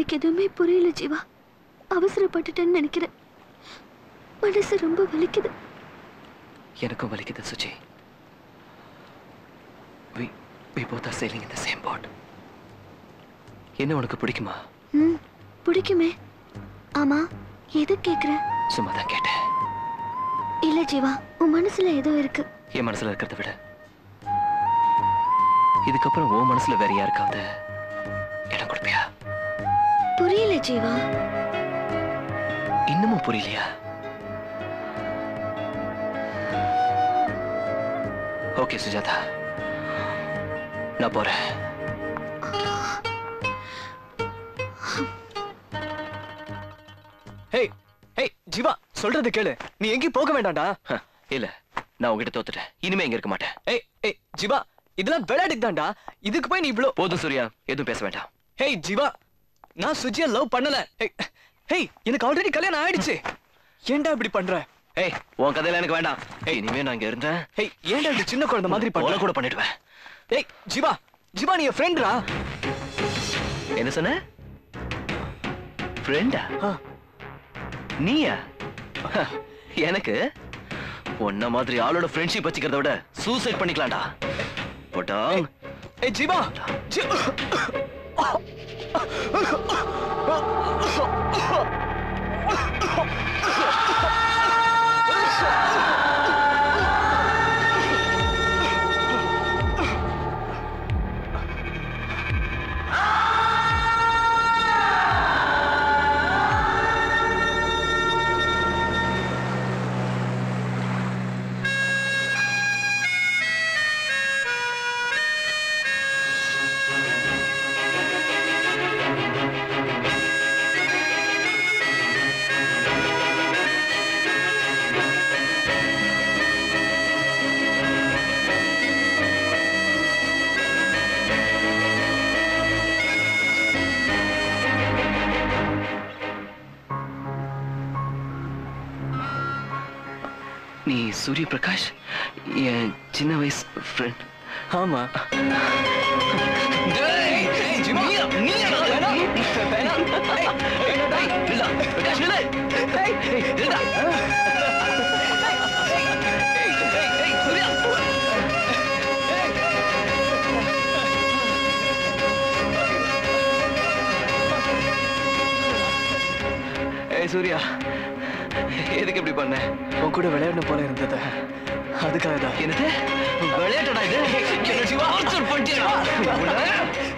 எனக்கு எதுவுமே புரியல ஜீவா அவசரப்பட்டுட்டேன்னு நினைக்கிறேன் மனசு ரொம்ப வலிக்குது எனக்கும் வலிக்குது Suji we we both are sailing in the same boat என்ன உனக்கு பிடிக்குமா ம் பிடிக்குமே ஆமா எது கேக்குற சும்மா தான் கேட்டேன் இல்ல ஜீவா உன் மனசுல ஏதோ இருக்கு என் மனசுல இருக்கிறத விட இதுக்கப்புறம் உன் மனசுல வேற யாருக்காவது இடம் கொடுப்பியா புரியல ஜீவா இன்னமும் புரியலையா ஓகே சுஜாதா நான் போறேன் ஹேய் ஹேய் ஜீவா சொல்றது கேளு நீ எங்கேயும் போக வேண்டாம்டா ஹ, இல்ல நான் உங்ககிட்ட தோத்துட்டேன் இனிமே இங்க இருக்க மாட்டேன் ஏய் ஏய் ஜீவா இதெல்லாம் விளையாட்டுக்கு தான்டா இதுக்கு போய் நீ இவ்ளோ போதும் சூர்யா எதுவும் பேச வேண்டாம் ஹேய் ஜீவா நான் சுஜியா லவ் பண்ணல ஹேய் ஹேய் எனக்கு ஆல்ரெடி கல்யாணம் ஆயிடுச்சு ஏன்டா இப்படி பண்ற ஏய் உன் கதையில எனக்கு வேண்டாம் ஏய் இனிமே நான் இங்க இருந்தேன் ஹேய் ஏன்டா இப்படி சின்ன குழந்தை மாதிரி கொலை பண்ற கூட பண்ணிடுவேன் ஏய் ஜீவா ஜீவா நீ என் ஃப்ரெண்ட்ரா என்ன சொன்ன ஃப்ரெண்டா நீயா ஹ, எனக்கு உன்ன மாதிரி ஆளோட ஃப்ரெண்ட்ஷிப் வச்சுக்கிறத விட சூசைட் பண்ணிக்கலாம்டா போட்டா ஏய் ஜீவா ஜீ- நீ சூரிய பிரகாஷ் என் சின்ன வயசு ஃப்ரெண்ட் ஆமா ஏய் ஜீவா நீயா வேணாம் வேணாம் ஏய் ஏய் பிரகாஷ் நில்லு. ஏய், ஏய், நில்லுடா. ஏய் சூர்யா எதுக்கு இப்படி பண்ண உன் கூட விளையாடணும் போல இருந்தது அதுக்காக தான் என்னது விளையாட்டடா இது என்ன ஜீவா? torture பண்ணிட்டியா? உன்னை?